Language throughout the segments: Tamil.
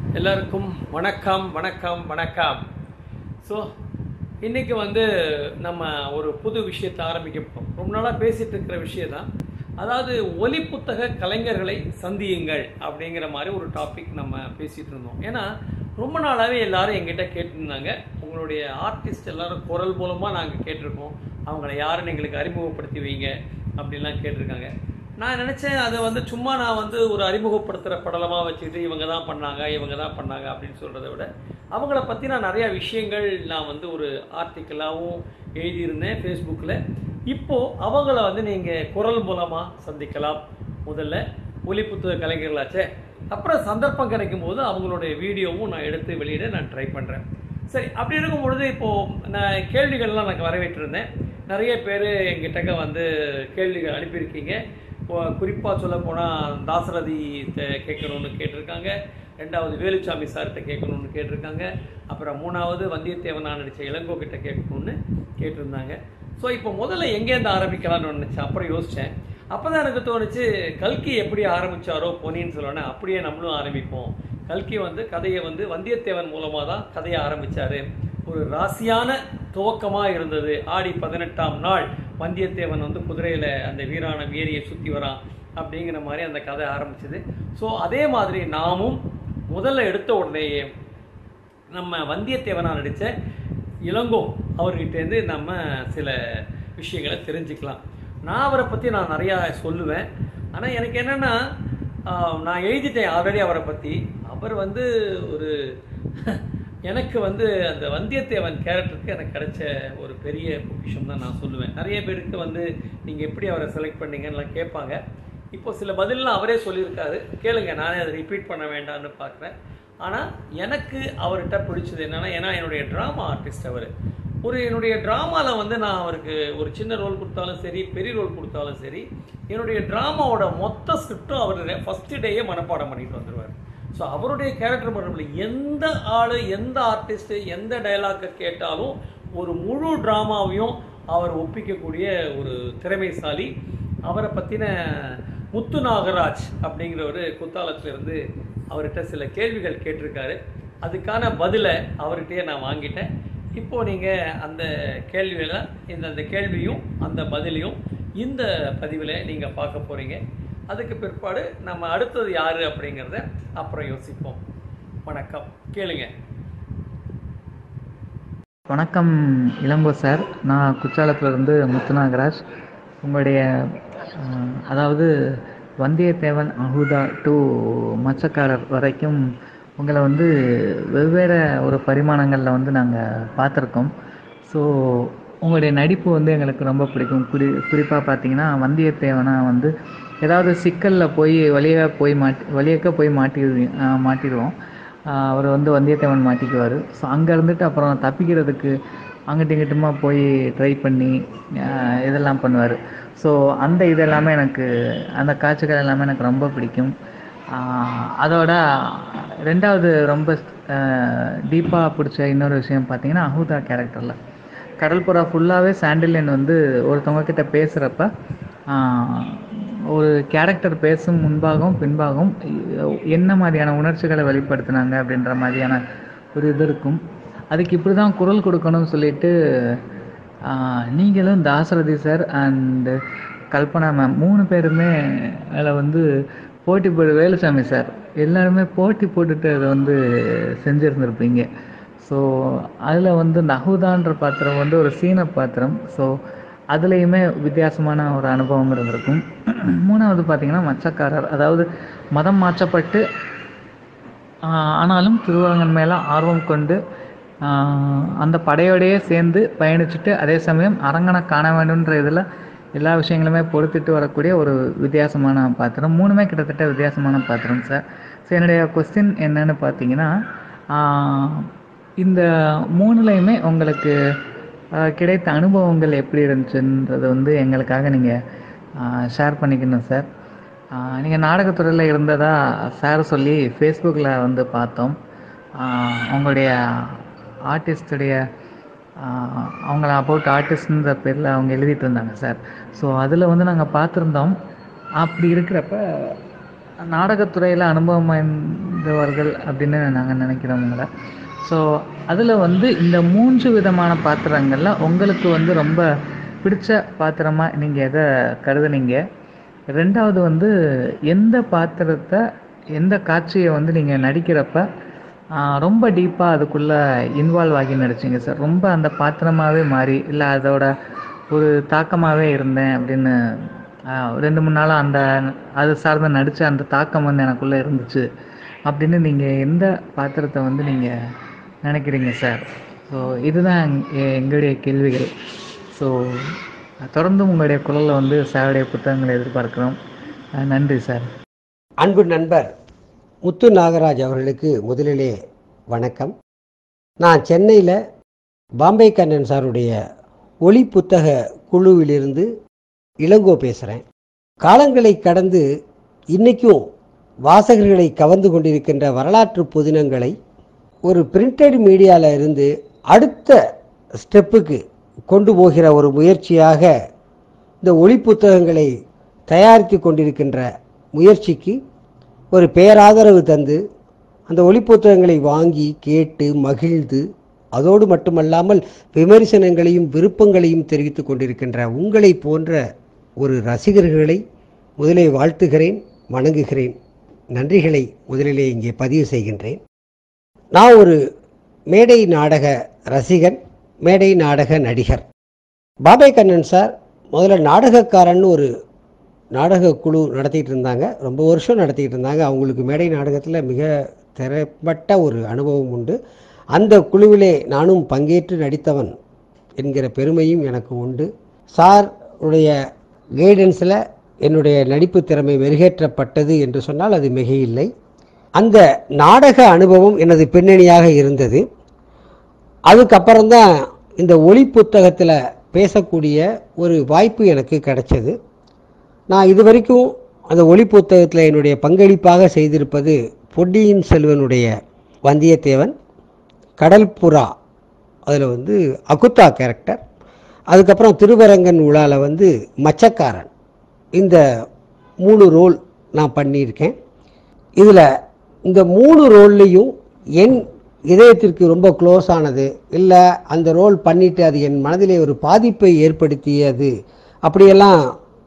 எல்லாருக்கும் வணக்கம் வணக்கம் வணக்கம் ஸோ இன்னைக்கு வந்து நம்ம ஒரு புது விஷயத்தை ஆரம்பிக்க போகிறோம் ரொம்ப நாளாக பேசிட்டு இருக்கிற விஷயம் தான் அதாவது ஒலி புத்தக கலைஞர்களை சந்தியுங்கள் அப்படிங்கிற மாதிரி ஒரு டாபிக் நம்ம பேசிட்டு இருந்தோம் ஏன்னா ரொம்ப நாளாகவே எல்லாரும் எங்கிட்ட கேட்டிருந்தாங்க உங்களுடைய ஆர்டிஸ்ட் எல்லாரும் குரல் மூலமாக நாங்கள் கேட்டிருக்கோம் அவங்கள யாருன்னு எங்களுக்கு அறிமுகப்படுத்தி வைங்க அப்படின்லாம் கேட்டிருக்காங்க நான் நினச்சேன் அதை வந்து சும்மா நான் வந்து ஒரு அறிமுகப்படுத்துகிற படலமாக வச்சுக்கிட்டு இவங்க தான் பண்ணாங்க இவங்க தான் பண்ணாங்க அப்படின்னு சொல்கிறத விட அவங்கள பற்றி நான் நிறையா விஷயங்கள் நான் வந்து ஒரு ஆர்டிக்கலாகவும் எழுதியிருந்தேன் ஃபேஸ்புக்கில் இப்போது அவங்கள வந்து நீங்கள் குரல் மூலமாக சந்திக்கலாம் முதல்ல ஒலி புத்தக கலைஞர்களாச்சே அப்புறம் சந்தர்ப்பம் கிடைக்கும் போது அவங்களுடைய வீடியோவும் நான் எடுத்து வெளியிட நான் ட்ரை பண்ணுறேன் சரி அப்படி இருக்கும் பொழுது இப்போது நான் கேள்விகள்லாம் நான் வரவேற்றிருந்தேன் நிறைய பேர் எங்கிட்டக்க வந்து கேள்விகள் அனுப்பியிருக்கீங்க குறிப்பாக சொல்ல போனால் தாசரதி கேட்கணும்னு கேட்டிருக்காங்க ரெண்டாவது வேலுச்சாமி சார்கிட்ட கேட்கணும்னு கேட்டிருக்காங்க அப்புறம் மூணாவது வந்தியத்தேவனா நடித்த இளங்கோ கிட்ட கேட்கணும்னு கேட்டிருந்தாங்க ஸோ இப்போ முதல்ல எங்கேருந்து ஆரம்பிக்கலாம்னு நினச்சேன் அப்புறம் யோசித்தேன் அப்போ தான் எனக்கு தோணுச்சு கல்கி எப்படி ஆரம்பித்தாரோ பொன்னியின் செல்வனை அப்படியே நம்மளும் ஆரம்பிப்போம் கல்கி வந்து கதையை வந்து வந்தியத்தேவன் மூலமாக தான் கதையை ஆரம்பித்தார் ஒரு ராசியான துவக்கமாக இருந்தது ஆடி பதினெட்டாம் நாள் வந்தியத்தேவன் வந்து குதிரையில் அந்த வீரான ஏரியை சுற்றி வரான் அப்படிங்கிற மாதிரி அந்த கதை ஆரம்பிச்சது ஸோ அதே மாதிரி நாமும் முதல்ல எடுத்த உடனேயே நம்ம வந்தியத்தேவனாக நடித்த இளங்கோ அவர்கிட்டேருந்து நம்ம சில விஷயங்களை தெரிஞ்சுக்கலாம் நான் அவரை பற்றி நான் நிறையா சொல்லுவேன் ஆனால் எனக்கு என்னென்னா நான் எழுதிட்டேன் ஆல்ரெடி அவரை பற்றி அவர் வந்து ஒரு எனக்கு வந்து அந்த வந்தியத்தேவன் கேரக்டருக்கு எனக்கு கிடைச்ச ஒரு பெரிய பொக்கிஷம் தான் நான் சொல்லுவேன் நிறைய பேருக்கு வந்து நீங்கள் எப்படி அவரை செலக்ட் பண்ணீங்கன்னுலாம் கேட்பாங்க இப்போ சில பதிலெலாம் அவரே சொல்லியிருக்காரு கேளுங்க நானே அதை ரிப்பீட் பண்ண வேண்டாம்னு பார்க்குறேன் ஆனால் எனக்கு அவர்கிட்ட பிடிச்சது என்னென்னா ஏன்னா என்னுடைய ட்ராமா ஆர்டிஸ்ட் அவர் ஒரு என்னுடைய ட்ராமாவில் வந்து நான் அவருக்கு ஒரு சின்ன ரோல் கொடுத்தாலும் சரி பெரிய ரோல் கொடுத்தாலும் சரி என்னுடைய ட்ராமாவோட மொத்த ஸ்கிரிப்டும் அவர் ஃபஸ்ட்டு டேயே மனப்பாடம் பண்ணிட்டு வந்துடுவார் ஸோ அவருடைய கேரக்டர் மட்டும் இல்லை எந்த ஆள் எந்த ஆர்டிஸ்ட்டு எந்த டைலாக்கை கேட்டாலும் ஒரு முழு ட்ராமாவையும் அவர் ஒப்பிக்கக்கூடிய ஒரு திறமைசாலி அவரை பற்றின முத்து நாகராஜ் அப்படிங்கிற ஒரு குத்தாலத்திலிருந்து அவர்கிட்ட சில கேள்விகள் கேட்டிருக்காரு அதுக்கான பதிலை அவர்கிட்டயே நான் வாங்கிட்டேன் இப்போது நீங்கள் அந்த கேள்வியில் இந்த அந்த கேள்வியும் அந்த பதிலையும் இந்த பதிவில் நீங்கள் பார்க்க போகிறீங்க அதுக்கு பிற்பாடு நம்ம அடுத்தது யாரு அப்படிங்கிறத அப்புறம் யோசிப்போம் வணக்கம் கேளுங்க வணக்கம் இளங்கோ சார் நான் குற்றாலத்திலிருந்து முத்துநாகராஜ் உங்களுடைய அதாவது வந்தியத்தேவன் அஹுதா டு மச்சக்காரர் வரைக்கும் உங்களை வந்து வெவ்வேறு ஒரு பரிமாணங்களில் வந்து நாங்கள் பார்த்துருக்கோம் ஸோ உங்களுடைய நடிப்பு வந்து எங்களுக்கு ரொம்ப பிடிக்கும் குறி குறிப்பாக பார்த்தீங்கன்னா வந்தியத்தேவனாக வந்து ஏதாவது சிக்கலில் போய் வழியாக போய் மாட்டி வழியக்க போய் மாட்டி மாட்டிடுவோம் அவர் வந்து வந்தியத்தேவன் மாட்டிக்குவார் ஸோ அங்கே இருந்துட்டு அப்புறம் தப்பிக்கிறதுக்கு அங்கிட்டு இங்கிட்டுமா போய் ட்ரை பண்ணி இதெல்லாம் பண்ணுவார் ஸோ அந்த இது எல்லாமே எனக்கு அந்த காட்சிகள் எல்லாமே எனக்கு ரொம்ப பிடிக்கும் அதோட ரெண்டாவது ரொம்ப டீப்பாக பிடிச்ச இன்னொரு விஷயம் பார்த்தீங்கன்னா அஹூதா கேரக்டரில் கடல்புறா ஃபுல்லாகவே சாண்டிலியன் வந்து ஒருத்தவங்க கிட்ட பேசுகிறப்ப ஒரு கேரக்டர் பேசும் முன்பாகவும் பின்பாகவும் என்ன மாதிரியான உணர்ச்சிகளை வெளிப்படுத்தினாங்க அப்படின்ற மாதிரியான ஒரு இது இருக்கும் அதுக்கு இப்படி தான் குரல் கொடுக்கணும்னு சொல்லிட்டு நீங்களும் Dasarathi sir and Kalpana ma'am மூணு பேருமே அதில் வந்து போட்டி போடு வேலுசாமி சார் எல்லாருமே போட்டி போட்டுட்டு அதை வந்து செஞ்சுருந்துருப்பீங்க ஸோ அதில் வந்து நகுதான்ற பாத்திரம் வந்து ஒரு சீன பாத்திரம் ஸோ அதுலேயுமே வித்தியாசமான ஒரு அனுபவம் இருந்திருக்கும் மூணாவது பார்த்திங்கன்னா மச்சக்காரர் அதாவது மதம் மாற்றப்பட்டு ஆனாலும் திருவரங்கன் மேலே ஆர்வம் கொண்டு அந்த படையோடையே சேர்ந்து பயணிச்சுட்டு அதே சமயம் அரங்கனை காண வேண்டும்ன்ற இதில் எல்லா விஷயங்களுமே பொறுத்துட்டு வரக்கூடிய ஒரு வித்தியாசமான பாத்திரம் மூணுமே கிட்டத்தட்ட வித்தியாசமான பாத்திரம் சார் ஸோ என்னுடைய கொஸ்டின் என்னன்னு பார்த்தீங்கன்னா இந்த மூணுலையுமே உங்களுக்கு கிடைத்த அனுபவங்கள் எப்படி இருந்துச்சுன்றது வந்து எங்களுக்காக நீங்கள் ஷேர் பண்ணிக்கணும் சார் நீங்கள் நாடகத்துறையில் இருந்ததா சார் சொல்லி ஃபேஸ்புக்கில் வந்து பார்த்தோம் உங்களுடைய ஆர்டிஸ்டுடைய அவங்கள அபவுட் ஆர்டிஸ்ட்ன்ற பேரில் அவங்க எழுதிட்டு இருந்தாங்க சார் ஸோ அதில் வந்து நாங்கள் பார்த்துருந்தோம் அப்படி இருக்கிறப்ப நாடகத்துறையில் அனுபவம் வாய்ந்தவர்கள் அப்படின்னு நாங்கள் நினைக்கிறோம் உங்களை ஸோ அதில் வந்து இந்த மூன்று விதமான பாத்திரங்களில் உங்களுக்கு வந்து ரொம்ப பிடிச்ச பாத்திரமாக நீங்கள் எதை கருதுனீங்க ரெண்டாவது வந்து எந்த பாத்திரத்தை எந்த காட்சியை வந்து நீங்கள் நடிக்கிறப்ப ஆஹ், ரொம்ப டீப்பாக அதுக்குள்ளே இன்வால்வ் ஆகி நடிச்சீங்க சார் ரொம்ப அந்த பாத்திரமாகவே மாறி இல்லை அதோட ஒரு தாக்கமாகவே இருந்தேன் அப்படின்னு ஆஹ், ரெண்டு மூணு நாளாக அந்த அது சார்ந்த நடித்த அந்த தாக்கம் வந்து எனக்குள்ளே இருந்துச்சு அப்படின்னு நீங்கள் எந்த பாத்திரத்தை வந்து நீங்கள் நினைக்கிறீங்க சார் ஸோ இதுதான் எங்க- எங்களுடைய கேள்விகள் ஸோ தொடர்ந்து உங்களுடைய குரலில் வந்து சாருடைய புத்தகங்களை எதிர்பார்க்கிறோம் அஹ் நன்றி சார் அன்பு நண்பர் முத்து நாகராஜ் அவர்களுக்கு முதலிலே வணக்கம் நான் சென்னையில் பாம்பே கண்ணன் சாருடைய ஒளி புத்தக குழுவிலிருந்து இளங்கோ பேசுகிறேன் காலங்களை கடந்து இன்றைக்கும் வாசகர்களை கவர்ந்து கொண்டிருக்கின்ற வரலாற்று புதினங்களை ஒரு பிரிண்டட் மீடியாவில் இருந்து அடுத்த ஸ்டெப்புக்கு கொண்டு போகிற ஒரு முயற்சியாக இந்த ஒளி புத்தகங்களை தயாரித்து கொண்டிருக்கின்ற முயற்சிக்கு ஒரு பேராதரவு தந்து அந்த ஒளி புத்தகங்களை வாங்கி கேட்டு மகிழ்ந்து அதோடு மட்டுமல்லாமல் விமர்சனங்களையும் விருப்பங்களையும் தெரிவித்துக் கொண்டிருக்கின்ற உங்களை போன்ற ஒரு ரசிகர்களை முதலே வாழ்த்துகிறேன் வணங்குகிறேன் நன்றிகளை முதலிலே இங்கே பதிவு செய்கின்றேன் நான் ஒரு மேடை நாடக ரசிகன் மேடை நாடக நடிகர் பாபே கண்ணன் சார் முதல்ல நாடகக்காரன்னு ஒரு நாடக குழு நடத்திட்டு இருந்தாங்க ரொம்ப வருஷம் நடத்திட்டு இருந்தாங்க அவங்களுக்கு மேடை நாடகத்தில் மிக திறப்பட்ட ஒரு அனுபவம் உண்டு அந்த குழுவிலே நானும் பங்கேற்று நடித்தவன் என்கிற பெருமையும் எனக்கு உண்டு சார் உடைய கைடன்ஸில் என்னுடைய நடிப்பு திறமை மெருகேற்றப்பட்டது என்று சொன்னால் அது மிகையில்லை அந்த நாடக அனுபவம் எனது பின்னணியாக இருந்தது அதுக்கப்புறம்தான் இந்த ஒளி புத்தகத்தில் பேசக்கூடிய ஒரு வாய்ப்பு எனக்கு கிடைச்சது நான் இது வரைக்கும் அந்த ஒளி புத்தகத்தில் என்னுடைய பங்களிப்பாக செய்திருப்பது பொன்னியின் செல்வனுடைய வந்தியத்தேவன் கடல்புறா அதில் வந்து அகுத்தா கேரக்டர் அதுக்கப்புறம் திருவரங்கன் உலால வந்து மச்சக்காரன் இந்த மூணு ரோல் நான் பண்ணியிருக்கேன் இதில் இந்த மூணு ரோல்லையும் என் இதயத்திற்கு ரொம்ப க்ளோஸ் ஆனது இல்லை அந்த ரோல் பண்ணிட்டு அது என் மனதிலே ஒரு பாதிப்பை ஏற்படுத்தியது அப்படியெல்லாம்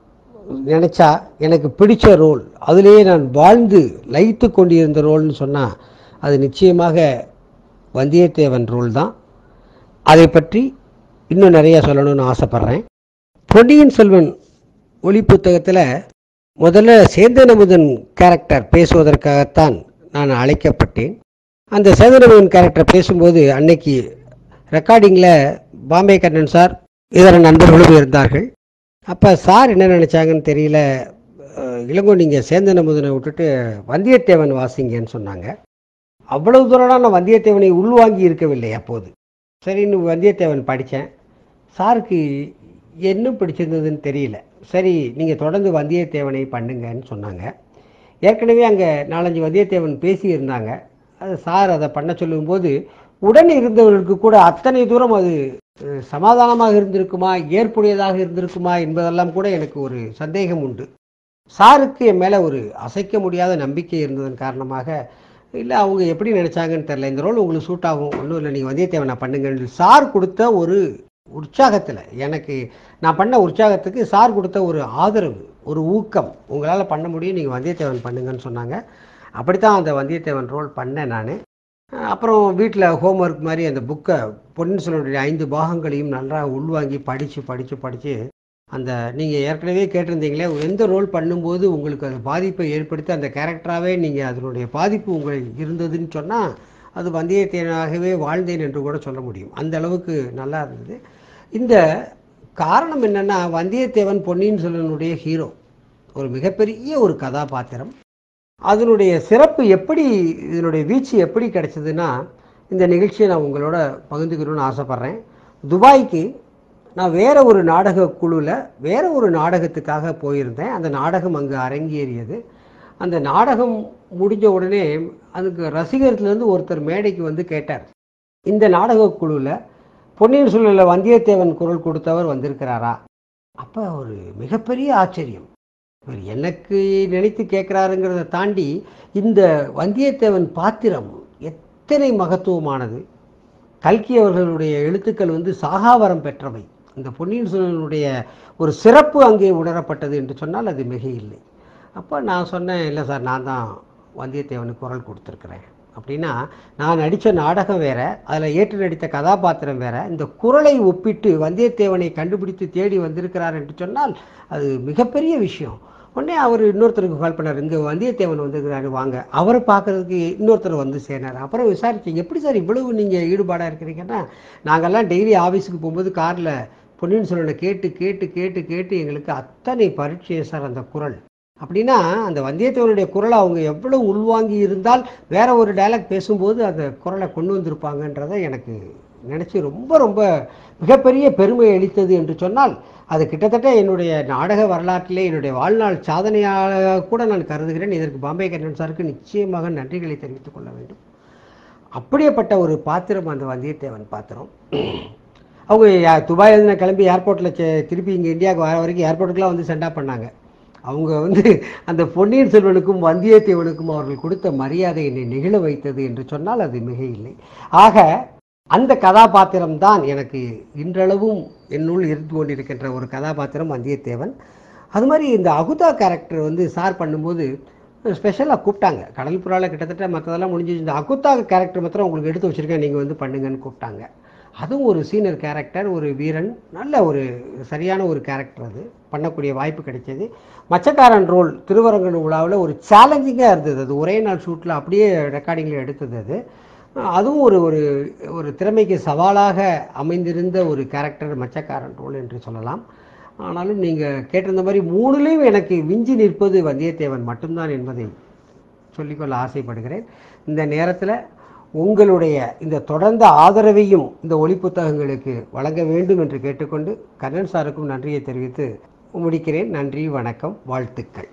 நினச்சா எனக்கு பிடிச்ச ரோல் அதிலேயே நான் வாழ்ந்து லயித்து கொண்டிருந்த ரோல்னு சொன்னால் அது நிச்சயமாக வந்தியத்தேவன் ரோல் தான் அதை பற்றி இன்னும் நிறைய சொல்லணும்னு ஆசைப்பட்றேன் பொன்னியின் செல்வன் ஒளி புத்தகத்தில் முதல்ல சேந்தனமுதன் கேரக்டர் பேசுவதற்காகத்தான் நான் அழைக்கப்பட்டேன் அந்த சேந்தனமுதன் கேரக்டர் பேசும்போது அன்னைக்கு ரெக்கார்டிங்கில் பாம்பே கண்ணன் சார் இதர நண்பர்களும் இருந்தார்கள் அப்போ சார் என்ன நினச்சாங்கன்னு தெரியல அஹ், இளங்கோ நீங்கள் சேந்தனமுதனை விட்டுட்டு வந்தியத்தேவன் வாசிங்கன்னு சொன்னாங்க அவ்வளவு தூரம் நான் வந்தியத்தேவனை உள்வாங்கி இருக்கவில்லை அப்போது சரின்னு வந்தியத்தேவன் படித்தேன் சாருக்கு என்ன பிடிச்சிருந்ததுன்னு தெரியல சரி நீங்கள் தொடர்ந்து வந்தியத்தேவனை பண்ணுங்கன்னு சொன்னாங்க ஏற்கனவே அங்கே நாலஞ்சு வந்தியத்தேவன் பேசியிருந்தாங்க அது சார் அதை பண்ண சொல்லும்போது உடன் இருந்தவர்களுக்கு கூட அத்தனை தூரம் அது அஹ், சமாதானமாக இருந்திருக்குமா ஏற்புடையதாக இருந்திருக்குமா என்பதெல்லாம் கூட எனக்கு ஒரு சந்தேகம் உண்டு சாருக்கு என் மேலே ஒரு அசைக்க முடியாத நம்பிக்கை இருந்ததன் காரணமாக இல்லை அவங்க எப்படி நினச்சாங்கன்னு தெரில இந்த ரோல் உங்களுக்கு சூட் ஆகும் ஒன்றும் இல்லை நீங்கள் வந்தியத்தேவனை பண்ணுங்கன்னு சார் கொடுத்த ஒரு உற்சாகத்தில் எனக்கு நான் பண்ண உற்சாகத்துக்கு சார் கொடுத்த ஒரு ஆதரவு ஒரு ஊக்கம் உங்களால் பண்ண முடியும் நீங்கள் வந்தியத்தேவன் பண்ணுங்கன்னு சொன்னாங்க அப்படித்தான் அந்த வந்தியத்தேவன் ரோல் பண்ணேன் நான் அப்புறம் வீட்டில் ஹோம்ஒர்க் மாதிரி அந்த புக்கை பொன்னியின் செல்வனுடைய ஐந்து பாகங்களையும் நல்லா உள்வாங்கி படித்து படித்து படித்து அந்த நீங்கள் ஏற்கனவே கேட்டிருந்தீங்களே எந்த ரோல் பண்ணும்போது உங்களுக்கு அது பாதிப்பை ஏற்படுத்தி அந்த கேரக்டராகவே நீங்கள் அதனுடைய பாதிப்பு உங்களுக்கு இருந்ததுன்னு சொன்னால் அது வந்தியத்தேவனாகவே வாழ்ந்தேன் என்று கூட சொல்ல முடியும் அந்த அளவுக்கு நல்லா இருந்தது இந்த காரணம் என்னென்னா வந்தியத்தேவன் பொன்னியின் செல்வனுடைய ஹீரோ ஒரு மிகப்பெரிய ஒரு கதாபாத்திரம் அதனுடைய சிறப்பு எப்படி இதனுடைய வீச்சு எப்படி கிடைச்சதுன்னா இந்த நிகழ்ச்சியை நான் உங்களோட பகிர்ந்துக்கணும்னு ஆசைப்பட்றேன் துபாய்க்கு நான் வேற ஒரு நாடக குழுவில் வேற ஒரு நாடகத்துக்காக போயிருந்தேன் அந்த நாடகம் அங்கு அரங்கேறியது அந்த நாடகம் முடிஞ்ச உடனே அதுக்கு ரசிகர்லேருந்து ஒருத்தர் மேடைக்கு வந்து கேட்டார் இந்த நாடக குழுவில் பொன்னியின் செல்வனில் வந்தியத்தேவன் குரல் கொடுத்தவர் வந்திருக்கிறாரா அப்போ ஒரு மிகப்பெரிய ஆச்சரியம் இவர் எனக்கு நினைத்து கேட்குறாருங்கிறத தாண்டி இந்த வந்தியத்தேவன் பாத்திரம் எத்தனை மகத்துவமானது கல்கி அவர்களுடைய எழுத்துக்கள் வந்து சாகாவரம் பெற்றவை இந்த பொன்னியின் செல்வனுடைய ஒரு சிறப்பு அங்கே உணரப்பட்டது என்று சொன்னால் அது மிக இல்லை அப்போ நான் சொன்னேன் இல்லை சார் நான் தான் வந்தியத்தேவனுக்கு குரல் கொடுத்துருக்குறேன் அப்படின்னா நான் நடித்த நாடகம் வேற அதில் ஏற்று நடித்த கதாபாத்திரம் வேற இந்த குரலை ஒப்பிட்டு வந்தியத்தேவனை கண்டுபிடித்து தேடி வந்திருக்கிறார் என்று சொன்னால் அது மிகப்பெரிய விஷயம் உடனே அவர் இன்னொருத்தருக்கு கால் பண்ணார் இங்கே வந்தியத்தேவன் வந்திருக்கிறாரு வாங்க அவரை பார்க்கறதுக்கு இன்னொருத்தர் வந்து சேர்னார் அப்புறம் விசாரிச்சீங்க எப்படி சார் இவ்வளவு நீங்கள் ஈடுபாடாக இருக்கிறீங்கன்னா நாங்கள்லாம் டெய்லி ஆஃபீஸுக்கு போகும்போது காரில் பொன்னியின் செல்வனை கேட்டு கேட்டு கேட்டு கேட்டு எங்களுக்கு அத்தனை பரீட்சை சார் அந்த குரல் அப்படின்னா அந்த வந்தியத்தேவனுடைய குரலை அவங்க எவ்வளவு உள்வாங்கி இருந்தால் வேற ஒரு டயலாக் பேசும்போது அந்த குரலை கொண்டு வந்திருப்பாங்கன்றதை எனக்கு நினச்சி ரொம்ப ரொம்ப மிகப்பெரிய பெருமை அளித்தது என்று சொன்னால் அது கிட்டத்தட்ட என்னுடைய நாடக வரலாற்றிலே என்னுடைய வாழ்நாள் சாதனையாக கூட நான் கருதுகிறேன் இதற்கு பாம்பே கண்ணன் சாருக்கு நிச்சயமாக நன்றிகளை தெரிவித்துக் கொள்ள வேண்டும் அப்படியேப்பட்ட ஒரு பாத்திரம் அந்த வந்தியத்தேவன் பாத்திரம் அவங்க யா- துபாயிலிருந்து நான் கிளம்பி ஏர்போர்ட்டில் திருப்பி இங்கே இந்தியாவுக்கு வர வரைக்கும் ஏர்போர்ட்டுக்குலாம் வந்து சென்டா பண்ணாங்க அவங்க வந்து அந்த பொன்னியின் செல்வனுக்கும் வந்தியத்தேவனுக்கும் அவர்கள் கொடுத்த மரியாதை என்னை நெகிழ வைத்தது என்று சொன்னால் அது மிக இல்லை ஆக அந்த கதாபாத்திரம் தான் எனக்கு இன்றளவும் என்னுள் இருந்து கொண்டிருக்கின்ற ஒரு கதாபாத்திரம் வந்தியத்தேவன் அது மாதிரி இந்த அகுதா கேரக்டர் வந்து சார் பண்ணும்போது ஸ்பெஷலாக கூப்பிட்டாங்க கடல் புறாவில் கிட்டத்தட்ட மற்றதெல்லாம் முடிஞ்சு இந்த அகுதா கேரக்டர் மாத்திரம் உங்களுக்கு எடுத்து வச்சுருக்கேன் நீங்கள் வந்து பண்ணுங்கன்னு கூப்பிட்டாங்க அதுவும் ஒரு சீனியர் கேரக்டர் ஒரு வீரன் நல்ல ஒரு சரியான ஒரு கேரக்டர் அது பண்ணக்கூடிய வாய்ப்பு கிடைச்சது மச்சக்காரன் ரோல் திருவரங்கன் விழாவில் ஒரு சேலஞ்சிங்காக இருந்தது அது ஒரே நாள் ஷூட்டில் அப்படியே ரெக்கார்டிங்கில் எடுத்தது அது அதுவும் ஒரு ஒரு ஒரு திறமைக்கு சவாலாக அமைந்திருந்த ஒரு கேரக்டர் மச்சக்காரன் ரோல் என்று சொல்லலாம் ஆனாலும் நீங்கள் கேட்டிருந்த மாதிரி மூணுலேயும் எனக்கு விஞ்சி நிற்பது வந்தியத்தேவன் மட்டும்தான் என்பதை சொல்லிக்கொள்ள ஆசைப்படுகிறேன் இந்த நேரத்தில் உங்களுடைய இந்த தொடர்ந்த ஆதரவையும் இந்த ஒளி புத்தகங்களுக்கு வழங்க வேண்டும் என்று கேட்டுக்கொண்டு கண்ணன் சாருக்கும் நன்றியை தெரிவித்து முடிக்கிறேன் நன்றி வணக்கம் வாழ்த்துக்கள்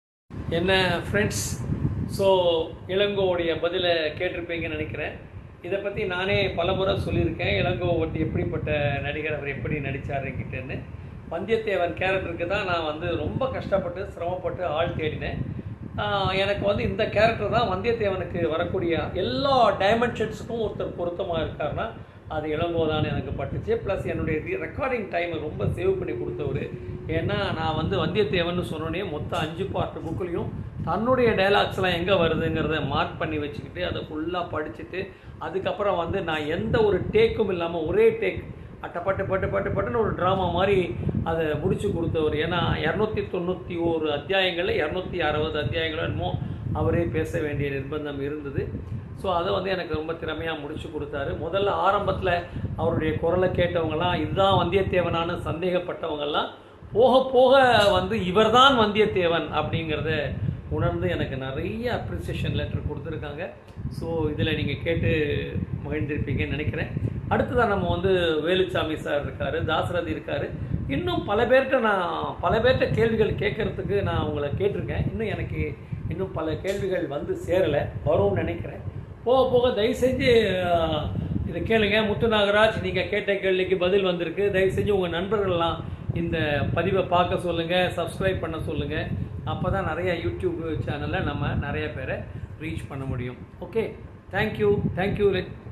என்ன ஃப்ரெண்ட்ஸ் ஸோ இளங்கோவுடைய பதிலை கேட்டிருப்பீங்கன்னு நினைக்கிறேன் இதை பற்றி நானே பல முறை சொல்லியிருக்கேன் இளங்கோ வந்து எப்படிப்பட்ட நடிகர் அவர் எப்படி நடித்தார் என்கிட்டன்னு வந்தியத்தேவன் கேரக்டருக்கு தான் நான் வந்து ரொம்ப கஷ்டப்பட்டு சிரமப்பட்டு ஆள் தேடினேன் ஆஹ் எனக்கு வந்து இந்த கேரக்டர் தான் வந்தியத்தேவனுக்கு வரக்கூடிய எல்லா டைமென்ஷன்ஸுக்கும் ஒருத்தர் பொருத்தமாக இருக்காருன்னா அது இளங்கோ தான் எனக்கு பட்டுச்சு ப்ளஸ் என்னுடைய ரெக்கார்டிங் டைமை ரொம்ப சேவ் பண்ணி கொடுத்தவர் ஏன்னா நான் வந்து வந்தியத்தேவன் சொன்னோடனே மொத்தம் அஞ்சு பார்ட் புக்லேயும் தன்னுடைய டைலாக்ஸ்லாம் எங்கே வருதுங்கிறத மார்க் பண்ணி வச்சுக்கிட்டு அதை ஃபுல்லாக படிச்சுட்டு அதுக்கப்புறம் வந்து நான் எந்த ஒரு டேக்கும் இல்லாமல் ஒரே டேக் அட்டப்பட்டு பட்டு பட்டு பட்டுன்னு ஒரு ட்ராமா மாதிரி அதை முடிச்சு கொடுத்தவர் ஏன்னா இரநூத்தி தொண்ணூற்றி ஒரு அத்தியாயங்களில் இரநூத்தி அறுபது அத்தியாயங்களோ என்னமோ அவரே பேச வேண்டிய நிர்பந்தம் இருந்தது ஸோ அதை வந்து எனக்கு ரொம்ப திறமையாக முடிச்சு கொடுத்தாரு முதல்ல ஆரம்பத்தில் அவருடைய குரலை கேட்டவங்கலாம் இதுதான் வந்தியத்தேவனான சந்தேகப்பட்டவங்கெல்லாம் போக போக வந்து இவர்தான் வந்தியத்தேவன் அப்படிங்கிறத உணர்ந்து எனக்கு நிறைய அப்ரிசியேஷன் லெட்டர் கொடுத்துருக்காங்க ஸோ இதில் நீங்கள் கேட்டு மகிழ்ந்திருப்பீங்கன்னு நினைக்கிறேன் அடுத்ததான் நம்ம வந்து வேலுச்சாமி சார் இருக்கார் தாசரதி இருக்கார் இன்னும் பல பேர்கிட்ட நான் பல பேர்கிட்ட கேள்விகள் கேட்கறதுக்கு நான் உங்களை கேட்டிருக்கேன் இன்னும் எனக்கு இன்னும் பல கேள்விகள் வந்து சேரலை வரும்னு நினைக்கிறேன் போக போக தயவு செஞ்சு ஆஹ், இதை கேளுங்க முத்து நாகராஜ் நீங்கள் கேட்ட கேள்விக்கு பதில் வந்திருக்கு தயவு செஞ்சு உங்கள் நண்பர்கள்லாம் இந்த பதிவை பார்க்க சொல்லுங்கள் சப்ஸ்கிரைப் பண்ண சொல்லுங்கள் அப்போ தான் நிறைய யூடியூப் சேனலில் நம்ம நிறைய பேரை ரீச் பண்ண முடியும் ஓகே தேங்க்யூ தேங்க்யூ